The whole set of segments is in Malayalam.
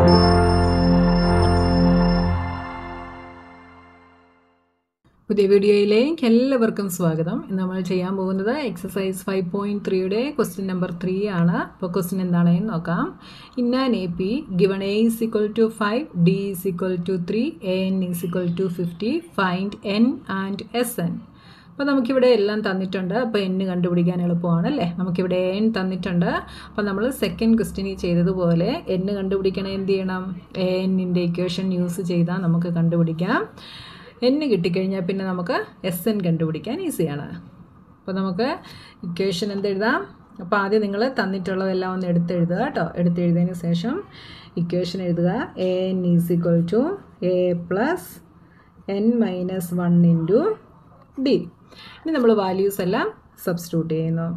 പുതിയ വീഡിയോയിലേക്ക് എല്ലാവർക്കും സ്വാഗതം ഇന്ന് നമ്മൾ ചെയ്യാൻ പോകുന്നത് എക്സസൈസ് ഫൈവ് പോയിൻറ്റ് ത്രീയുടെ ക്വസ്റ്റ്യൻ നമ്പർ ത്രീ ആണ് അപ്പോൾ ക്വസ്റ്റ്യൻ എന്താണെന്ന് നോക്കാം in an A P given a is equal to five d is equal to three a n is equal to fifty find n and s n അപ്പോൾ നമുക്കിവിടെ എല്ലാം തന്നിട്ടുണ്ട് അപ്പോൾ എൻ കണ്ടുപിടിക്കാൻ എളുപ്പമാണ് അല്ലേ നമുക്കിവിടെ എൻ തന്നിട്ടുണ്ട് അപ്പോൾ നമ്മൾ സെക്കൻഡ് ക്വസ്റ്റ്യനിൽ ചെയ്തതുപോലെ എൻ കണ്ടുപിടിക്കണം എന്ത് ചെയ്യണം എ എന്നിൻ്റെ ഇക്വേഷൻ യൂസ് ചെയ്താൽ നമുക്ക് കണ്ടുപിടിക്കാം എൻ കിട്ടിക്കഴിഞ്ഞാൽ പിന്നെ നമുക്ക് എസ് എൻ കണ്ടുപിടിക്കാൻ ഈസിയാണ് അപ്പോൾ നമുക്ക് ഇക്വേഷൻ എന്തെഴുതാം അപ്പോൾ ആദ്യം നിങ്ങൾ തന്നിട്ടുള്ളതെല്ലാം ഒന്ന് എടുത്തെഴുതുക കേട്ടോ എടുത്തെഴുതിയതിന് ശേഷം ഇക്വേഷൻ എഴുതുക a n is equal to A plus N minus one into d ഇനി നമ്മൾ വാല്യൂസ് എല്ലാം സബ്സ്റ്റിറ്റ്യൂട്ട് ചെയ്യുന്നു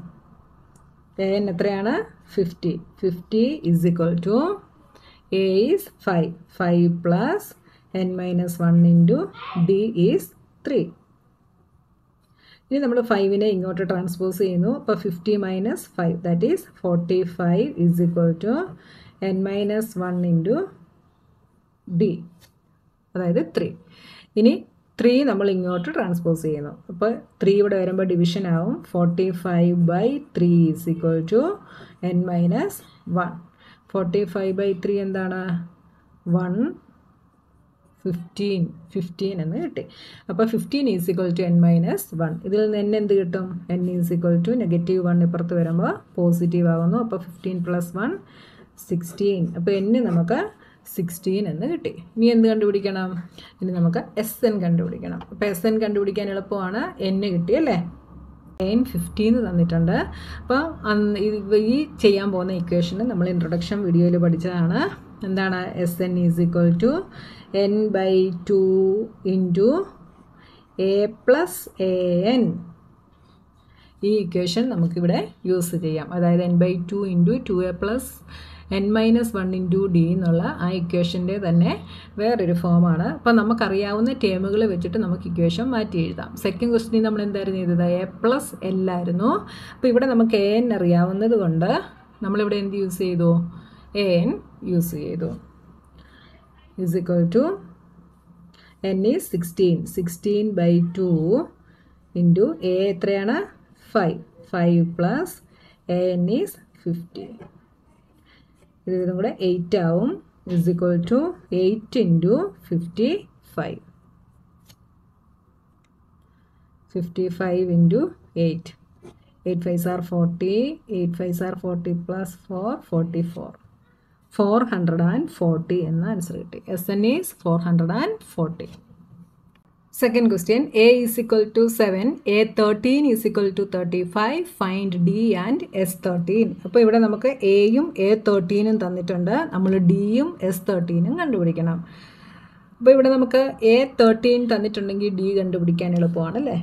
എ എൻ എത്രയാണ് fifty fifty is equal to a is five five plus N minus one into D is three ഇനി നമ്മൾ ഫൈവിനെ ഇങ്ങോട്ട് ട്രാൻസ്പോസ് ചെയ്യുന്നു അപ്പോൾ fifty minus five that is forty five is equal to n minus one into d അതായത് ത്രീ ഇനി ത്രീ നമ്മൾ ഇങ്ങോട്ട് ട്രാൻസ്പോസ് ചെയ്യുന്നു അപ്പോൾ ത്രീ ഇവിടെ വരുമ്പോൾ ഡിവിഷൻ ആവും forty five by three is equal to n minus one forty five by three എന്താണ് വൺ ഫിഫ്റ്റീൻ ഫിഫ്റ്റീൻ എന്ന് കിട്ടി അപ്പോൾ fifteen is equal to n minus one ഇതിൽ നിന്ന് എൻ എന്ത് കിട്ടും n is equal to negative one ഇപ്പുറത്ത് വരുമ്പോൾ പോസിറ്റീവ് ആകുന്നു അപ്പോൾ ഫിഫ്റ്റീൻ പ്ലസ് വൺ സിക്സ്റ്റീൻ അപ്പോൾ എന്ന് നമുക്ക് സിക്സ്റ്റീൻ എന്ന് കിട്ടി ഇനി എന്ത് കണ്ടുപിടിക്കണം ഇനി നമുക്ക് എസ് എൻ കണ്ടുപിടിക്കണം അപ്പോൾ എസ് എൻ കണ്ടുപിടിക്കാൻ എളുപ്പമാണ് എന്ന് കിട്ടി അല്ലേ എൻ ഫിഫ്റ്റീന്ന് തന്നിട്ടുണ്ട് അപ്പോൾ ഈ ചെയ്യാൻ പോകുന്ന ഇക്വേഷന് നമ്മൾ ഇൻട്രൊഡക്ഷൻ വീഡിയോയിൽ പഠിച്ചതാണ് എന്താണ് s N is equal to N by two into a plus a n ഈ ഇക്വേഷൻ നമുക്കിവിടെ യൂസ് ചെയ്യാം അതായത് n by two into two A plus N minus one into d എന്നുള്ള ആ ഇക്വേഷൻ്റെ തന്നെ വേറൊരു ഫോമാണ് അപ്പോൾ നമുക്കറിയാവുന്ന ടേമുകൾ വെച്ചിട്ട് നമുക്ക് ഇക്വേഷൻ മാറ്റി എഴുതാം സെക്കൻഡ് ക്വസ്റ്റിനിൽ നമ്മൾ എന്തായിരുന്നു ചെയ്തത് എ പ്ലസ് എൽ ആയിരുന്നു അപ്പോൾ ഇവിടെ നമുക്ക് എ എൻ അറിയാവുന്നത് കൊണ്ട് നമ്മളിവിടെ എന്ത് യൂസ് ചെയ്തു എ എൻ യൂസ് ചെയ്തു is equal to n is 16 16 by 2 into a എത്രയാണ് 5 5 plus a n is 50 ഇത് ഇതും കൂടെ 8 ആവും is equal to 8 into 55 55 into 8 8 5s are 40 8 5s are 40 plus 4 44 four hundred and forty എന്ന ആൻസർ കിട്ടി s N is four hundred and forty second question a is equal to seven a thirteen is equal to thirty five find d and s thirteen അപ്പോൾ ഇവിടെ നമുക്ക് എയും എ തേർട്ടീനും തന്നിട്ടുണ്ട് നമ്മൾ ഡിയും എസ് തേർട്ടീനും കണ്ടുപിടിക്കണം അപ്പോൾ ഇവിടെ നമുക്ക് എ തേർട്ടീൻ തന്നിട്ടുണ്ടെങ്കിൽ ഡി കണ്ടുപിടിക്കാൻ എളുപ്പമാണല്ലേ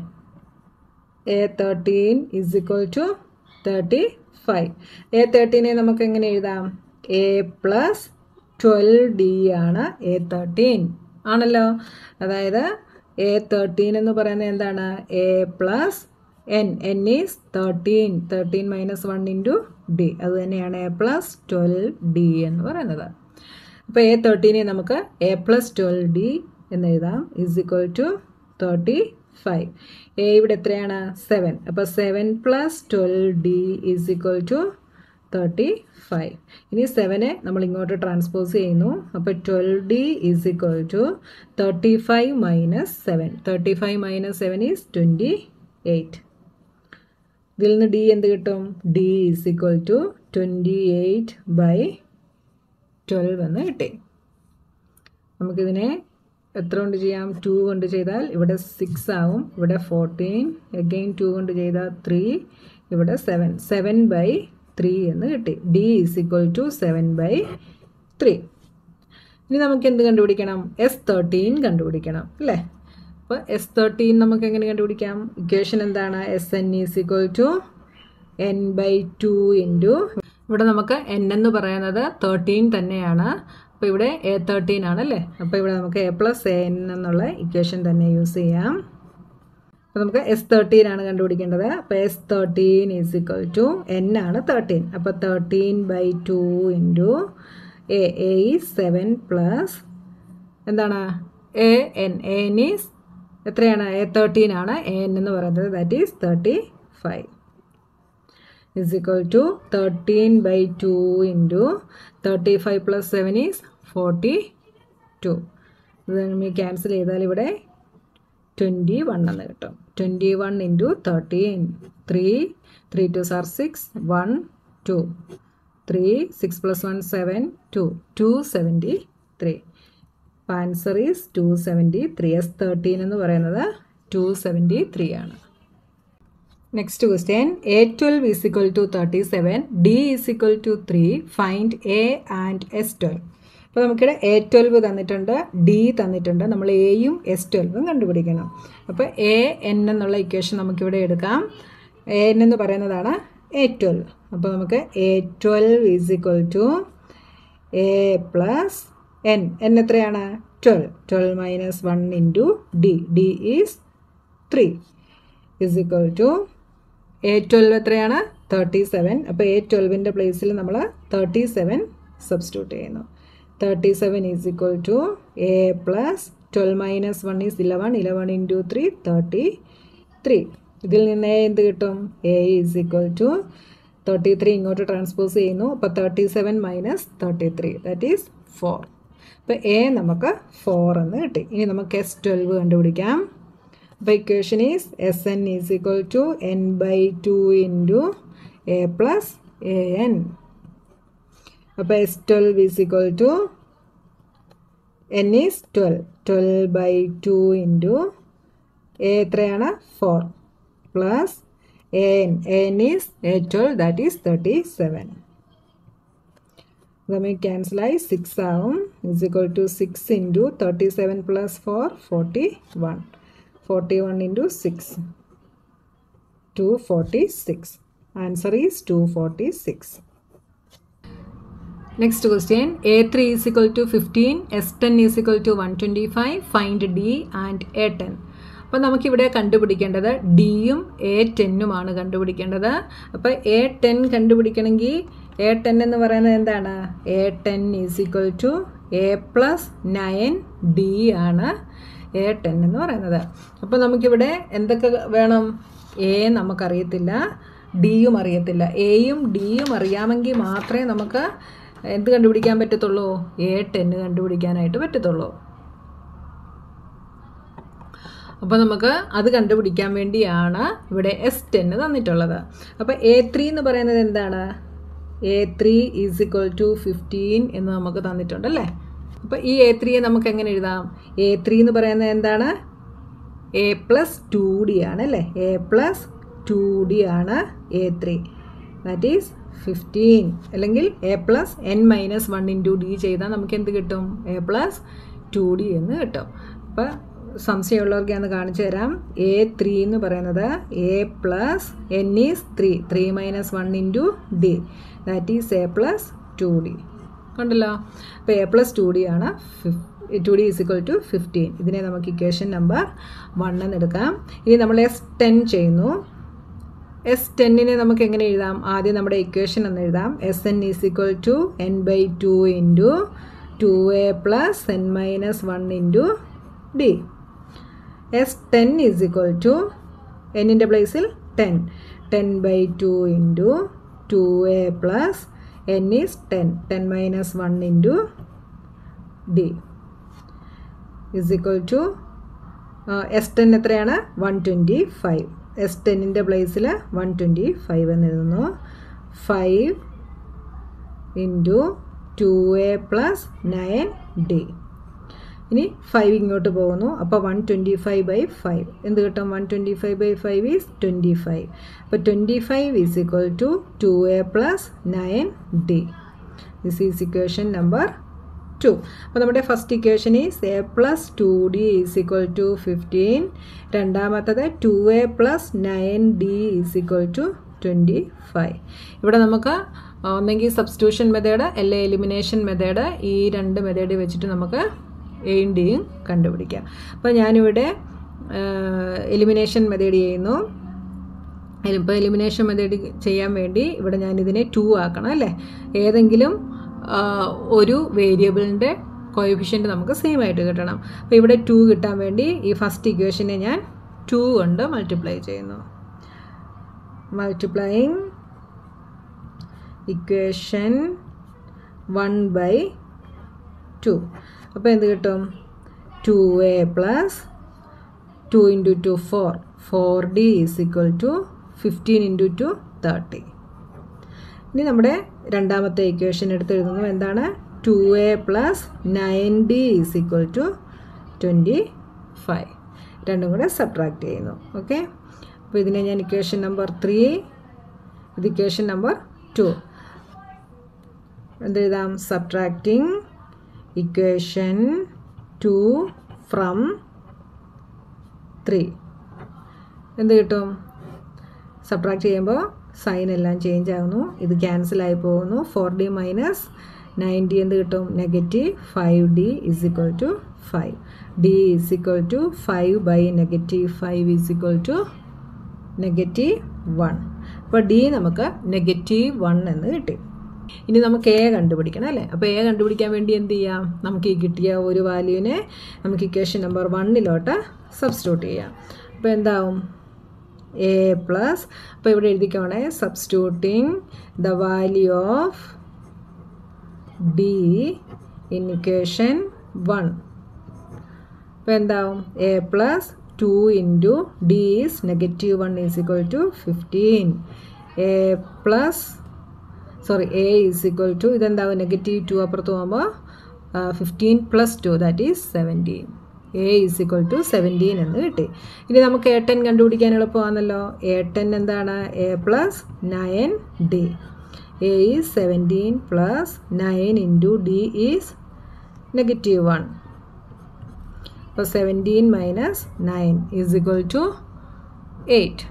a thirteen is equal to thirty five a തേർട്ടീനെ നമുക്ക് എങ്ങനെ എഴുതാം എ പ്ലസ് ട്വൽവ് ഡി ആണ് എ തേർട്ടീൻ ആണല്ലോ അതായത് എ തേർട്ടീൻ എന്ന് പറയുന്നത് എന്താണ് A plus n n is thirteen thirteen minus one into d അത് തന്നെയാണ് എ പ്ലസ് ട്വൽവ് ഡി എന്ന് പറയുന്നത് അപ്പോൾ എ തേർട്ടീനെ നമുക്ക് എ പ്ലസ് ട്വൽവ് ഡി എന്ന് എഴുതാം is equal to thirty five a ഇവിടെ എത്രയാണ് സെവൻ അപ്പോൾ seven plus twelve d is equal to thirty five ഇനി സെവനെ നമ്മൾ ഇങ്ങോട്ട് ട്രാൻസ്പോസ് ചെയ്യുന്നു അപ്പോൾ twelve d is equal to thirty five minus seven thirty five minus seven is twenty eight ഇതിൽ നിന്ന് ഡി എന്ത് കിട്ടും d is equal to twenty eight by twelve എന്ന് കിട്ടി നമുക്കിതിനെ എത്ര കൊണ്ട് ചെയ്യാം ടു കൊണ്ട് ചെയ്താൽ ഇവിടെ സിക്സ് ആവും ഇവിടെ ഫോർട്ടീൻ അഗെയിൻ ടു കൊണ്ട് ചെയ്താൽ ത്രീ ഇവിടെ സെവൻ സെവൻ ബൈ ത്രീ എന്ന് കിട്ടി d is equal to seven by three ഇനി നമുക്ക് എന്ത് കണ്ടുപിടിക്കണം എസ് തേർട്ടീൻ കണ്ടുപിടിക്കണം അല്ലേ അപ്പോൾ എസ് തേർട്ടീൻ നമുക്ക് എങ്ങനെ കണ്ടുപിടിക്കാം ഇക്വേഷൻ എന്താണ് s N is equal to N by two into ഇവിടെ നമുക്ക് എൻ എന്ന് പറയുന്നത് തേർട്ടീൻ തന്നെയാണ് അപ്പോൾ ഇവിടെ എ തേർട്ടീൻ ആണല്ലേ അപ്പോൾ ഇവിടെ നമുക്ക് എ പ്ലസ് എ എൻ എന്നുള്ള ഇക്വേഷൻ തന്നെ യൂസ് ചെയ്യാം അപ്പോൾ നമുക്ക് എസ് തേർട്ടീൻ ആണ് കണ്ടുപിടിക്കേണ്ടത് അപ്പോൾ s thirteen is equal to n ആണ് തേർട്ടീൻ അപ്പോൾ thirteen by two into a a is seven plus എന്താണ് a n a n is എത്രയാണ് എ തേർട്ടീൻ ആണ് എ എൻ എന്ന് പറയുന്നത് that is thirty five is equal to 13 by 2 into 35 plus 7 is 42 ഇത് നമ്മൾ ക്യാൻസൽ ചെയ്താൽ ഇവിടെ ട്വൻറ്റി വൺ എന്ന് കിട്ടും twenty one into thirteen three three two sir six one two three six plus one seven two two seventy three answer is two seventy three s thirteen എന്ന് പറയുന്നത് ടു സെവൻറ്റി ത്രീ ആണ് next question a twelve is equal to thirty seven d is equal to three find A and s twelve അപ്പോൾ നമുക്കിവിടെ എ ട്വൽവ് തന്നിട്ടുണ്ട് ഡി തന്നിട്ടുണ്ട് നമ്മൾ എയും എസ് ട്വൽവും കണ്ടുപിടിക്കണം അപ്പോൾ എ എൻ എന്നുള്ള ഇക്വേഷൻ നമുക്കിവിടെ എടുക്കാം എ എൻ എന്ന് പറയുന്നതാണ് എ ട്വൽവ് അപ്പോൾ നമുക്ക് a twelve is equal to A plus n n എത്രയാണ് twelve twelve minus one into d d is three is equal to a twelve എത്രയാണ് തേർട്ടി സെവൻ അപ്പോൾ എ ട്വൽവിൻ്റെ പ്ലേസിൽ നമ്മൾ തേർട്ടി സെവൻ സബ്സ്റ്റിറ്റ്യൂട്ട് ചെയ്യുന്നു thirty seven is equal to A plus twelve minus one is eleven eleven into three thirty three ഇതിൽ നിന്ന് എ എന്ത് കിട്ടും a is equal to thirty three ഇങ്ങോട്ട് ട്രാൻസ്പോസ് ചെയ്യുന്നു അപ്പോൾ thirty seven minus thirty three that is four അപ്പോൾ എ നമുക്ക് ഫോർ എന്ന് കിട്ടി ഇനി നമുക്ക് എസ് ട്വൽവ് കണ്ടുപിടിക്കാം അപ്പോൾ equation is s N is equal to N by two into a plus a n അപ്പോൾ s twelve is equal to N is twelve twelve by two into a എത്രയാണ് four plus a n a n is a twelve that is thirty seven നമുക്ക് ക്യാൻസലായി സിക്സ് ആവും is equal to six into thirty seven plus four forty one 41 into 6 246 answer is 246 next question a3 is equal to 15 s10 is equal to 125 find d and a10 അപ്പോൾ നമുക്കിവിടെ കണ്ടുപിടിക്കേണ്ടത് ഡിയും എ ടെന്നുമാണ് കണ്ടുപിടിക്കേണ്ടത് അപ്പോൾ എ ടെൻ കണ്ടുപിടിക്കണമെങ്കിൽ എ ടെൻ എന്ന് പറയുന്നത് എന്താണ് a ten is equal to A plus nine d ആണ് എ ടെൻ എന്ന് പറയുന്നത് അപ്പോൾ നമുക്കിവിടെ എന്തൊക്കെ വേണം എ നമുക്കറിയത്തില്ല ഡിയും അറിയത്തില്ല എയും ഡിയും അറിയാമെങ്കിൽ മാത്രമേ നമുക്ക് എന്ത് കണ്ടുപിടിക്കാൻ പറ്റത്തുള്ളൂ എ ടെന്ന് കണ്ടുപിടിക്കാനായിട്ട് പറ്റത്തുള്ളൂ അപ്പോൾ നമുക്ക് അത് കണ്ടുപിടിക്കാൻ വേണ്ടിയാണ് ഇവിടെ എസ് ടെന്ന് തന്നിട്ടുള്ളത് അപ്പോൾ എ ത്രീ എന്ന് പറയുന്നത് എന്താണ് a three is equal to fifteen എന്ന് നമുക്ക് തന്നിട്ടുണ്ടല്ലേ അപ്പോൾ ഈ എ ത്രീയെ നമുക്ക് എങ്ങനെ എഴുതാം എ ത്രീ എന്ന് പറയുന്നത് എന്താണ് എ പ്ലസ് ടു ഡി ആണ് അല്ലേ എ പ്ലസ് ടു ഡി ആണ് a three that is fifteen അല്ലെങ്കിൽ a plus N minus one into d ചെയ്താൽ നമുക്ക് എന്ത് കിട്ടും എ പ്ലസ് ടു ഡി എന്ന് കിട്ടും അപ്പോൾ സംശയമുള്ളവർക്ക് ഞാൻ കാണിച്ചു തരാം എ ത്രീ എന്ന് പറയുന്നത് a plus n is three three minus one into d that is a plus two d കണ്ടല്ലോ അപ്പോൾ എ പ്ലസ് ടു ഡി ആണ് two d is equal to fifteen ഇതിനെ നമുക്ക് ഇക്വേഷൻ നമ്പർ വൺ എന്ന് എടുക്കാം ഇനി നമ്മൾ എസ് ടെൻ ചെയ്യുന്നു എസ് ടെന്നിനെ നമുക്ക് എങ്ങനെ എഴുതാം ആദ്യം നമ്മുടെ ഇക്വേഷൻ എന്ന് എഴുതാം S N is equal to N by two into two A plus N minus one into D s ten is equal to എന്നിൻ്റെ പ്ലേസിൽ ten ten by two into two A plus n is ten ten minus one into d is equal to s ten എത്രയാണ് വൺ ട്വൻറ്റി ഫൈവ് എസ് ടെന്നിൻ്റെ പ്ലേസിൽ വൺ ട്വൻറ്റി ഫൈവ് എന്ന് എഴുതുന്നു five into two A plus nine d ഇനി ഫൈവ് ഇങ്ങോട്ട് പോകുന്നു അപ്പോൾ one twenty five by five എന്ത് കിട്ടും one twenty five by five is twenty five അപ്പോൾ twenty five is equal to two A plus nine d this is equation number two അപ്പോൾ നമ്മുടെ first equation is a plus two d is equal to fifteen രണ്ടാമത്തത് two A plus nine d is equal to twenty five ഇവിടെ നമുക്ക് ഒന്നെങ്കിൽ സബ്സ്റ്റിറ്റ്യൂഷൻ മെത്തേഡ് അല്ലെ എലിമിനേഷൻ മെത്തേഡ് ഈ രണ്ട് മെത്തേഡ് വെച്ചിട്ട് നമുക്ക് എയും ഡിയും കണ്ടുപിടിക്കാം അപ്പോൾ ഞാനിവിടെ എലിമിനേഷൻ മെത്തേഡ് ചെയ്യുന്നു ഇപ്പോൾ എലിമിനേഷൻ മെത്തേഡ് ചെയ്യാൻ വേണ്ടി ഇവിടെ ഞാനിതിനെ ടു ആക്കണം അല്ലേ ഏതെങ്കിലും ഒരു വേരിയബിളിൻ്റെ കോയിഫിഷ്യൻറ്റ് നമുക്ക് സെയിം ആയിട്ട് കിട്ടണം അപ്പോൾ ഇവിടെ ടു കിട്ടാൻ വേണ്ടി ഈ ഫസ്റ്റ് ഇക്വേഷനെ ഞാൻ ടു കൊണ്ട് മൾട്ടിപ്ലൈ ചെയ്യുന്നു multiplying equation one by two അപ്പോൾ എന്ത് കിട്ടും two A plus two into two four four d is equal to fifteen into two thirty ഇനി നമ്മുടെ രണ്ടാമത്തെ ഇക്വേഷൻ എടുത്ത് എഴുതുന്നു എന്താണ് two A plus nine d is equal to twenty five രണ്ടും കൂടെ സബ്ട്രാക്ട് ചെയ്യുന്നു ഓക്കെ അപ്പോൾ ഇതിനെ ഞാൻ ഇക്വേഷൻ നമ്പർ ത്രീ ഇത് ഇക്വേഷൻ നമ്പർ ടു എന്തെഴുതാം subtracting equation two from three എന്ത് കിട്ടും സബ്ട്രാക്ട് ചെയ്യുമ്പോൾ സൈൻ എല്ലാം ചേഞ്ച് ആകുന്നു ഇത് ക്യാൻസൽ ആയി പോകുന്നു four d minus nine d എന്ത് കിട്ടും negative five d is equal to five d is equal to five by negative five is equal to negative one അപ്പോൾ ഡി നമുക്ക് നെഗറ്റീവ് വൺ എന്ന് കിട്ടി ഇനി നമുക്ക് എ കണ്ടുപിടിക്കണം അല്ലേ അപ്പോൾ എ കണ്ടുപിടിക്കാൻ വേണ്ടി എന്ത് ചെയ്യാം നമുക്ക് ഈ കിട്ടിയ ഒരു വാല്യൂവിനെ നമുക്ക് ഇക്വേഷൻ നമ്പർ വണ്ണിലോട്ട് സബ്സ്റ്റിറ്റ്യൂട്ട് ചെയ്യാം അപ്പോൾ എന്താവും എ പ്ലസ് അപ്പോൾ ഇവിടെ എഴുതിക്കോണേ substituting the value of D in equation one അപ്പോൾ എന്താവും A plus two into D is negative one is equal to fifteen A plus sorry A is equal to ഇതെന്താവും നെഗറ്റീവ് ടു അപ്പുറത്ത് പോകുമ്പോൾ fifteen plus two that is seventeen A is equal to seventeen എന്ന് കിട്ടി ഇനി നമുക്ക് എ ടെൻ കണ്ടുപിടിക്കാൻ എളുപ്പമാണല്ലോ എ ടെൻ എന്താണ് A plus nine D A is seventeen plus nine into D is negative one അപ്പോൾ seventeen minus nine is equal to eight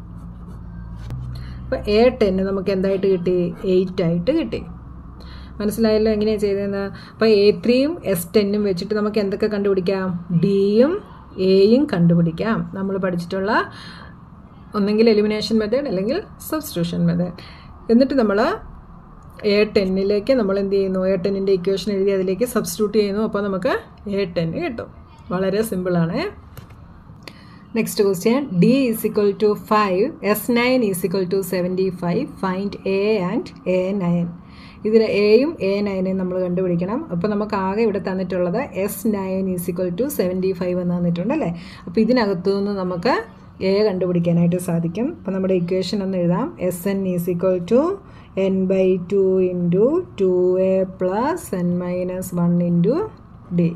അപ്പോൾ എ ടെന്ന് നമുക്ക് എന്തായിട്ട് കിട്ടി എയ്റ്റ് ആയിട്ട് കിട്ടി മനസ്സിലായല്ലോ എങ്ങനെയാണ് ചെയ്തതെന്ന് അപ്പോൾ എ ത്രീയും എസ് ടെന്നും വെച്ചിട്ട് നമുക്ക് എന്തൊക്കെ കണ്ടുപിടിക്കാം ഡിയും എയും കണ്ടുപിടിക്കാം നമ്മൾ പഠിച്ചിട്ടുള്ള ഒന്നെങ്കിൽ എലിമിനേഷൻ മെത്തേഡ് അല്ലെങ്കിൽ സബ്സ്റ്റിറ്റ്യൂഷൻ മെത്തേഡ് എന്നിട്ട് നമ്മൾ എ ടെന്നിലേക്ക് നമ്മൾ എന്ത് ചെയ്യുന്നു എ ടെന്നിൻ്റെ ഇക്വേഷൻ എഴുതി അതിലേക്ക് സബ്സ്റ്റിറ്റ്യൂട്ട് ചെയ്യുന്നു അപ്പോൾ നമുക്ക് എ ടെന്ന് കിട്ടും വളരെ സിമ്പിളാണ് next question D is equal to five S nine is equal to seventy five find A and A nine ഇതിൽ എയും എ നയനെയും നമ്മൾ കണ്ടുപിടിക്കണം അപ്പോൾ നമുക്ക് ആകെ ഇവിടെ തന്നിട്ടുള്ളത് S nine is equal to seventy five എന്ന് തന്നിട്ടുണ്ട് അല്ലേ അപ്പോൾ ഇതിനകത്തു നിന്ന് നമുക്ക് എ കണ്ടുപിടിക്കാനായിട്ട് സാധിക്കും അപ്പോൾ നമ്മുടെ ഇക്വേഷൻ ഒന്ന് എഴുതാം S N is equal to N by two into two A plus N minus one into D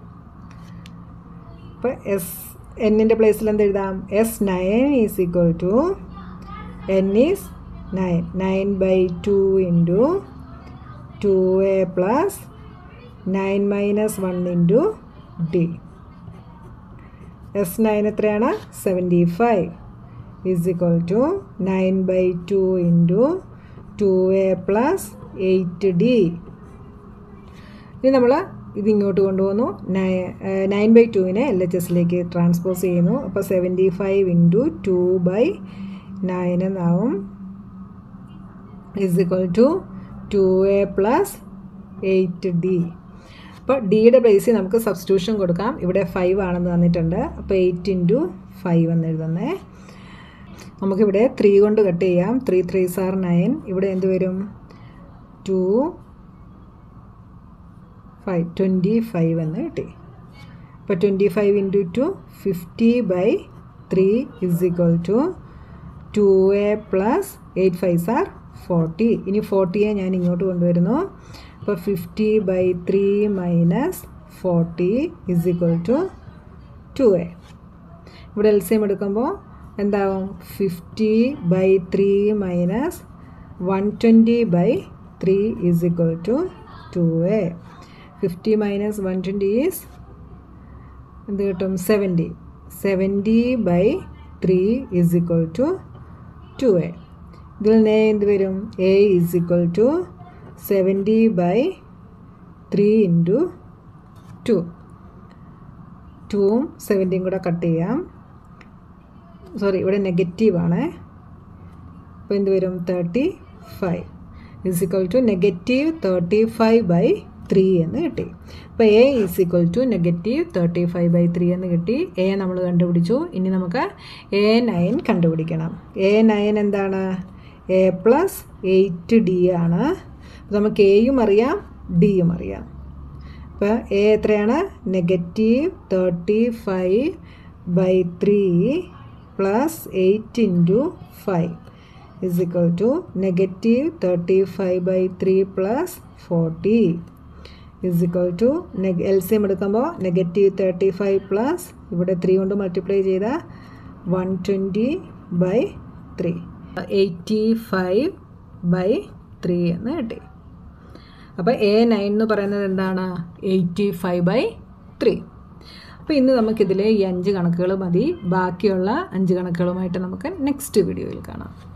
അപ്പോൾ എസ് എന്നിൻ്റെ പ്ലേസിൽ എന്ത് എഴുതാം S nine is equal to N is nine nine by two into two A plus nine minus one into D S nine എത്രയാണ് seventy five is equal to nine by two into two A plus eight D ഇനി നമ്മൾ ഇതിങ്ങോട്ട് കൊണ്ടുപോകുന്നു നയൻ ബൈ ടുവിനെ എൽ എച്ച് എസിലേക്ക് ട്രാൻസ്പോസ് ചെയ്യുന്നു അപ്പോൾ seventy five into two by nine എന്നാവും is equal to two A plus eight D അപ്പോൾ ഡിയുടെ പ്ലേസിൽ നമുക്ക് സബ്സ്റ്റിറ്റ്യൂഷൻ കൊടുക്കാം ഇവിടെ ഫൈവ് ആണെന്ന് തന്നിട്ടുണ്ട് അപ്പോൾ എയ്റ്റ് ഇൻറ്റു ഫൈവ് എന്ന് എഴുതുന്നേ നമുക്കിവിടെ ത്രീ കൊണ്ട് കട്ട് ചെയ്യാം ത്രീ ത്രീ സാർ നയൻ ഇവിടെ എന്ത് വരും ടു ഫൈവ് ട്വൻറ്റി ഫൈവ് എന്ന് കിട്ടി അപ്പോൾ twenty five into two fifty by three is equal to two A plus eight five sir forty ഇനി ഫോർട്ടിയെ ഞാൻ ഇങ്ങോട്ട് കൊണ്ടുവരുന്നു അപ്പോൾ fifty by three minus forty is equal to two A ഇവിടെ എൽ സി എം എടുക്കുമ്പോൾ എന്താവും fifty by three minus one twenty by three is equal to two A fifty minus one twenty is എന്ത് കിട്ടും seventy seventy by three is equal to two A ഇതിൽ നിന്ന് എന്ത് വരും A is equal to seventy by three into two ടൂവും സെവൻറ്റിയും കൂടെ കട്ട് ചെയ്യാം സോറി ഇവിടെ നെഗറ്റീവ് ആണ് അപ്പോൾ എന്ത് വരും thirty five is equal to negative thirty five by three എന്ന് കിട്ടി അപ്പോൾ A is equal to negative thirty five by three എന്ന് കിട്ടി എ നമ്മൾ കണ്ടുപിടിച്ചു ഇനി നമുക്ക് എ നയൻ കണ്ടുപിടിക്കണം എ നയൻ എന്താണ് എ പ്ലസ് എയ്റ്റ് ഡി ആണ് അപ്പോൾ നമുക്ക് എയും അറിയാം ഡിയും അറിയാം അപ്പോൾ എ എത്രയാണ് negative thirty five by three plus eight into five is equal to negative thirty five by three plus forty is equal to neg L C M എടുക്കുമ്പോൾ നെഗറ്റീവ് തേർട്ടി ഫൈവ് പ്ലസ് ഇവിടെ ത്രീ കൊണ്ട് മൾട്ടിപ്ലൈ ചെയ്താൽ one twenty by three eighty five by three എന്ന് കിട്ടി അപ്പോൾ എ നയൻ എന്ന് പറയുന്നത് എന്താണ് എയ്റ്റി ഫൈവ് ബൈ ത്രീ അപ്പോൾ ഇന്ന് നമുക്കിതിലെ ഈ അഞ്ച് കണക്കുകൾ മതി ബാക്കിയുള്ള അഞ്ച് കണക്കുകളുമായിട്ട് നമുക്ക് നെക്സ്റ്റ് വീഡിയോയിൽ കാണാം